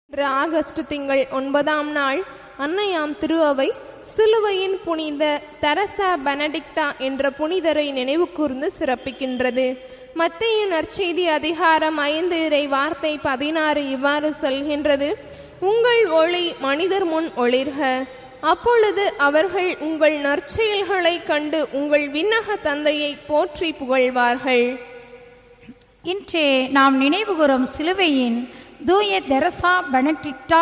இன்று ஆகஸ்ட் திங்கள் ஒன்பதாம் நாள் அன்னையாம் திருஅவை சிலுவையின் புனித தெரசா பெனடிக்டா என்ற புனிதரை நினைவு கூர்ந்து சிறப்பிக்கின்றது மத்திய நற்செய்தி அதிகாரம் ஐந்து இறை வார்த்தை பதினாறு இவ்வாறு சொல்கின்றது உங்கள் ஒளி மனிதர் முன் ஒளிர்க அப்பொழுது அவர்கள் உங்கள் நற்செயல்களைக் கண்டு உங்கள் விண்ணக தந்தையை போற்றி புகழ்வார்கள் இன்று நாம் நினைவுகூரும் சிலுவையின் தூய தெரசா பெனடிக்டா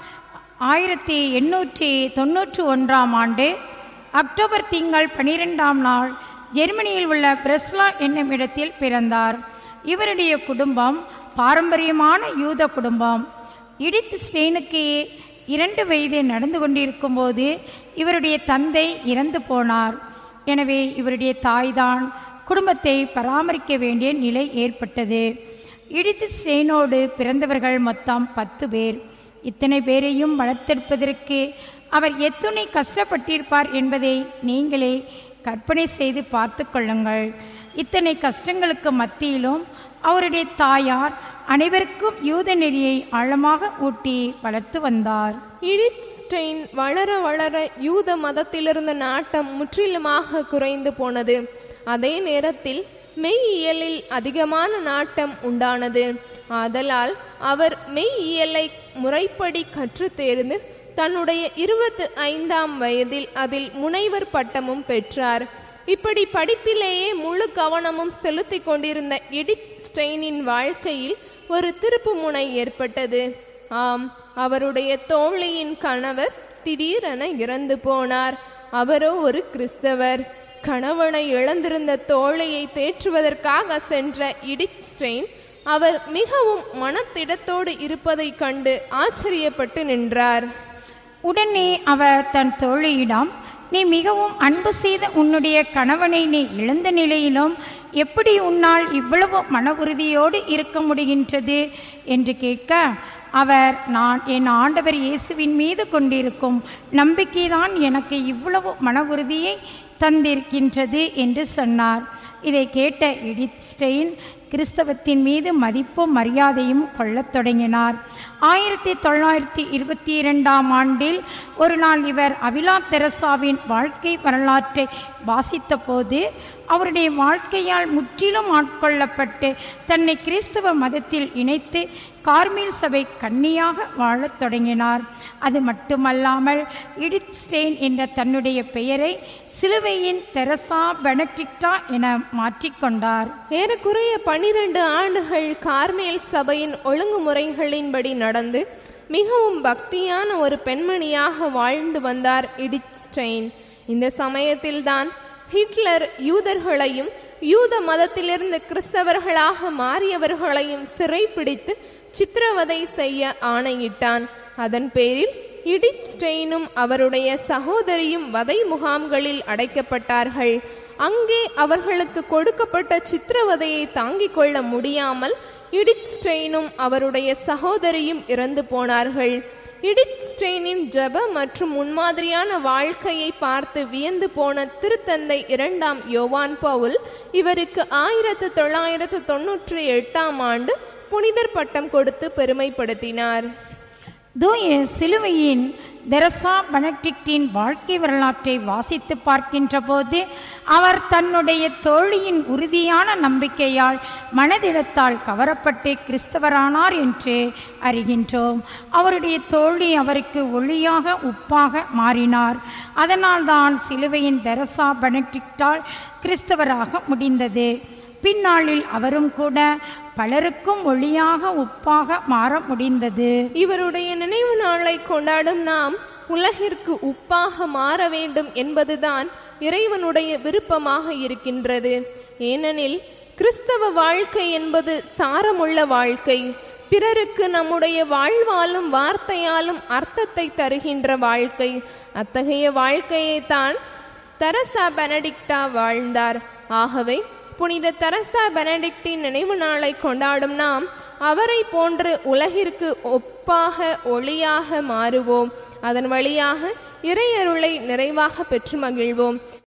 ஆயிரத்தி எண்ணூற்றி தொண்ணூற்றி ஒன்றாம் ஆண்டு அக்டோபர் திங்கள் பனிரெண்டாம் நாள் ஜெர்மனியில் உள்ள பிரெஸ்லா என்னும் இடத்தில் பிறந்தார் இவருடைய குடும்பம் பாரம்பரியமான யூத குடும்பம் இடித் ஸ்டெயினுக்கு இரண்டு வயது நடந்து கொண்டிருக்கும்போது இவருடைய தந்தை இறந்து போனார் எனவே இவருடைய தாய்தான் குடும்பத்தை பராமரிக்க வேண்டிய நிலை ஏற்பட்டது இடித்து ஸ்டெயினோடு பிறந்தவர்கள் மொத்தம் பத்து பேர் இத்தனை பேரையும் வளர்த்தெடுப்பதற்கு அவர் எத்துணை கஷ்டப்பட்டிருப்பார் என்பதை நீங்களே கற்பனை செய்து பார்த்து கொள்ளுங்கள் இத்தனை கஷ்டங்களுக்கு மத்தியிலும் அவருடைய தாயார் அனைவருக்கும் யூத நெறியை ஆழமாக ஊட்டி வளர்த்து வந்தார் இடித் ஸ்டெயின் வளர வளர யூத மதத்திலிருந்த நாட்டம் முற்றிலுமாக குறைந்து போனது அதே நேரத்தில் மெய்யியலில் அதிகமான நாட்டம் உண்டானது ஆதலால் அவர் மெய்யியலை முறைப்படி கற்றுத் தேர்ந்து தன்னுடைய இருபத்து ஐந்தாம் வயதில் அதில் முனைவர் பட்டமும் பெற்றார் இப்படி படிப்பிலேயே முழு கவனமும் செலுத்தி கொண்டிருந்த எடித் ஸ்டெயினின் வாழ்க்கையில் ஒரு திருப்பு முனை ஏற்பட்டது ஆம் அவருடைய தோழியின் கணவர் திடீரென இறந்து போனார் அவரோ ஒரு கிறிஸ்தவர் கணவனை இழந்திருந்த தோழியை தேற்றுவதற்காக சென்ற இடித் ஸ்டெயின் அவர் மிகவும் மனத்திடத்தோடு இருப்பதைக் கண்டு ஆச்சரியப்பட்டு நின்றார் உடனே அவர் தன் தோழியிடம் நீ மிகவும் அன்பு செய்த உன்னுடைய கணவனை நீ இழந்த நிலையிலும் எப்படி உன்னால் இவ்வளவு மன உறுதியோடு இருக்க முடிகின்றது என்று கேட்க அவர் நான் என் ஆண்டவர் இயேசுவின் மீது கொண்டிருக்கும் நம்பிக்கைதான் எனக்கு இவ்வளவு மன உறுதியை தந்திருக்கின்றது என்று சொன்னார் இதை கேட்ட எடித் ஸ்டெயின் கிறிஸ்தவத்தின் மீது மதிப்பும் மரியாதையும் கொள்ளத் தொடங்கினார் ஆயிரத்தி தொள்ளாயிரத்தி இருபத்தி இரண்டாம் ஆண்டில் ஒரு நாள் இவர் அவிலா தெரசாவின் வாழ்க்கை வரலாற்றை வாசித்தபோது அவருடைய வாழ்க்கையால் முற்றிலும் ஆட்கொள்ளப்பட்டு தன்னை கிறிஸ்தவ மதத்தில் இணைத்து கார்மீல் சபை கன்னியாக வாழத் தொடங்கினார் அது மட்டுமல்லாமல் இடித் ஸ்டெயின் என்ற தன்னுடைய பெயரை சிலுவையின் தெரசா பெனடிக்டா என மாற்றிக்கொண்டார் ஏறக்குறைய பனிரெண்டு ஆண்டுகள் கார்மேல் சபையின் ஒழுங்குமுறைகளின்படி நடந்து மிகவும் பக்தியான ஒரு பெண்மணியாக வாழ்ந்து வந்தார் இடித் ஸ்டெயின் இந்த சமயத்தில்தான் ஹிட்லர் யூதர்களையும் யூத மதத்திலிருந்து கிறிஸ்தவர்களாக மாறியவர்களையும் சிறைப்பிடித்து சித்திரவதை செய்ய ஆணையிட்டான் அதன் பேரில் இடித் ஸ்டெயினும் அவருடைய சகோதரியும் வதை முகாம்களில் அடைக்கப்பட்டார்கள் அங்கே அவர்களுக்கு கொடுக்கப்பட்ட சித்திரவதையை தாங்கிக் கொள்ள முடியாமல் இடித் ஸ்டெயினும் அவருடைய சகோதரியும் இறந்து போனார்கள் இடித் ஸ்டெயினின் ஜப மற்றும் முன்மாதிரியான வாழ்க்கையை பார்த்து வியந்து போன திருத்தந்தை இரண்டாம் யோவான் பவுல் இவருக்கு ஆயிரத்து தொள்ளாயிரத்து தொன்னூற்றி எட்டாம் ஆண்டு புனிதர் பட்டம் கொடுத்து பெருமைப்படுத்தினார் தூய சிலுவையின் தெரசா பெனடிக்டின் வாழ்க்கை வரலாற்றை வாசித்து பார்க்கின்ற போது அவர் தன்னுடைய தோழியின் உறுதியான நம்பிக்கையால் மனதிடத்தால் கவரப்பட்டு கிறிஸ்தவரானார் என்று அறிகின்றோம் அவருடைய தோழி அவருக்கு ஒளியாக உப்பாக மாறினார் அதனால்தான் சிலுவையின் தெரசா பெனடிக்டால் கிறிஸ்தவராக முடிந்தது பின்னாளில் அவரும் கூட பலருக்கும் ஒளியாக உப்பாக மாற முடிந்தது இவருடைய நினைவு நாளை கொண்டாடும் நாம் உலகிற்கு உப்பாக மாற வேண்டும் என்பதுதான் இறைவனுடைய விருப்பமாக இருக்கின்றது ஏனெனில் கிறிஸ்தவ வாழ்க்கை என்பது சாரமுள்ள வாழ்க்கை பிறருக்கு நம்முடைய வாழ்வாலும் வார்த்தையாலும் அர்த்தத்தை தருகின்ற வாழ்க்கை அத்தகைய வாழ்க்கையை தான் தரசா பெனடிக்டா வாழ்ந்தார் ஆகவே புனித தரசா பெனடிக்டின் நினைவு நாளை கொண்டாடும் நாம் அவரை போன்று உலகிற்கு ஒப்பாக ஒளியாக மாறுவோம் அதன் வழியாக இறையருளை நிறைவாக பெற்று மகிழ்வோம்